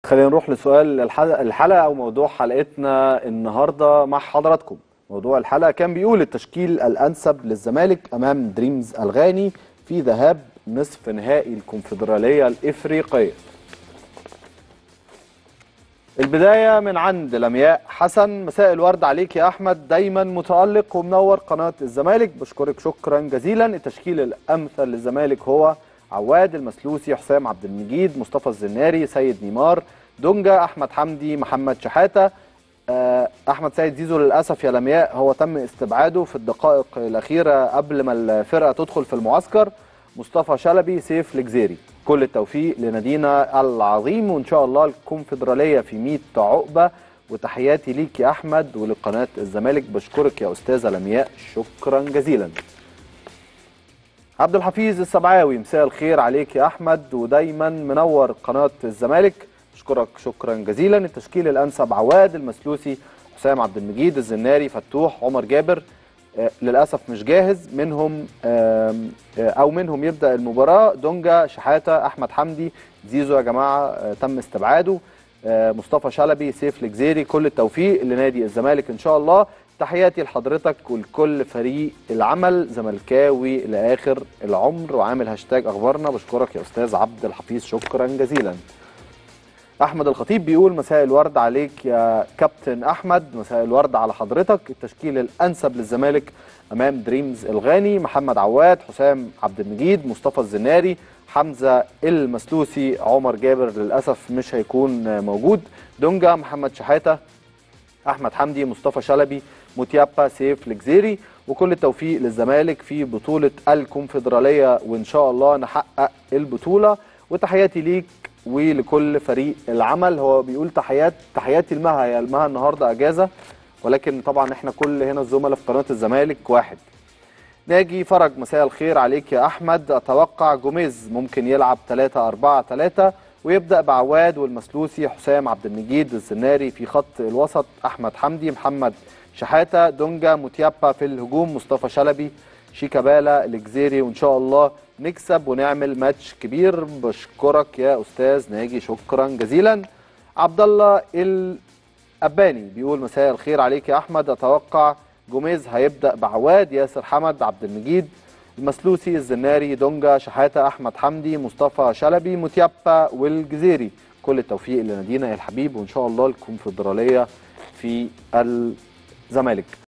خلينا نروح لسؤال الحلقة, الحلقة أو موضوع حلقتنا النهاردة مع حضراتكم موضوع الحلقة كان بيقول التشكيل الأنسب للزمالك أمام دريمز الغاني في ذهاب نصف نهائي الكونفدرالية الإفريقية البداية من عند لمياء حسن مساء الورد عليك يا أحمد دايما متألق ومنور قناة الزمالك بشكرك شكرا جزيلا التشكيل الأمثل للزمالك هو عواد المسلوسي حسام عبد المجيد مصطفى الزناري سيد نيمار دونجا أحمد حمدي محمد شحاتة أحمد سيد زيزو للأسف يا لمياء هو تم استبعاده في الدقائق الأخيرة قبل ما الفرقة تدخل في المعسكر مصطفى شلبي سيف الجزيري كل التوفيق لنادينا العظيم وان شاء الله الكونفدراليه في 100 عقبه وتحياتي ليك يا احمد ولقناه الزمالك بشكرك يا استاذه لمياء شكرا جزيلا عبد الحفيظ السبعاوي مساء الخير عليك يا احمد ودايما منور قناه الزمالك بشكرك شكرا جزيلا التشكيل الانسب عواد المسلوسي حسام عبد المجيد الزناري فتوح عمر جابر للاسف مش جاهز منهم او منهم يبدا المباراه دونجا شحاته احمد حمدي زيزو يا جماعه تم استبعاده مصطفى شلبي سيف الجزيري كل التوفيق لنادي الزمالك ان شاء الله تحياتي لحضرتك ولكل فريق العمل زملكاوي لاخر العمر وعامل هاشتاج اخبارنا بشكرك يا استاذ عبد الحفيظ شكرا جزيلا احمد الخطيب بيقول مساء الورد عليك يا كابتن احمد مساء الورد على حضرتك التشكيل الانسب للزمالك امام دريمز الغاني محمد عواد حسام عبد المجيد مصطفى الزناري حمزه المسلوسي عمر جابر للاسف مش هيكون موجود دونجا محمد شحاته احمد حمدي مصطفى شلبي موتيابا سيف الجزيري وكل التوفيق للزمالك في بطوله الكونفدراليه وان شاء الله نحقق البطوله وتحياتي ليك ولكل فريق العمل هو بيقول تحيات تحياتي لمها يا المها النهارده اجازه ولكن طبعا احنا كل هنا الزملاء في قناه الزمالك واحد ناجي فرج مساء الخير عليك يا احمد اتوقع جوميز ممكن يلعب 3 4 3 ويبدا بعواد والمسلوسي حسام عبد المجيد الزناري في خط الوسط احمد حمدي محمد شحاته دونجا موتيابا في الهجوم مصطفى شلبي شيكابالا الجزيري وان شاء الله نكسب ونعمل ماتش كبير بشكرك يا استاذ ناجي شكرا جزيلا عبد الله الاباني بيقول مساء الخير عليك يا احمد اتوقع جوميز هيبدا بعواد ياسر حمد عبد المجيد المسلوسي الزناري دونجا شحاته احمد حمدي مصطفى شلبي موتيابا والجزيري كل التوفيق لنادينا الحبيب وان شاء الله الكونفدراليه في الزمالك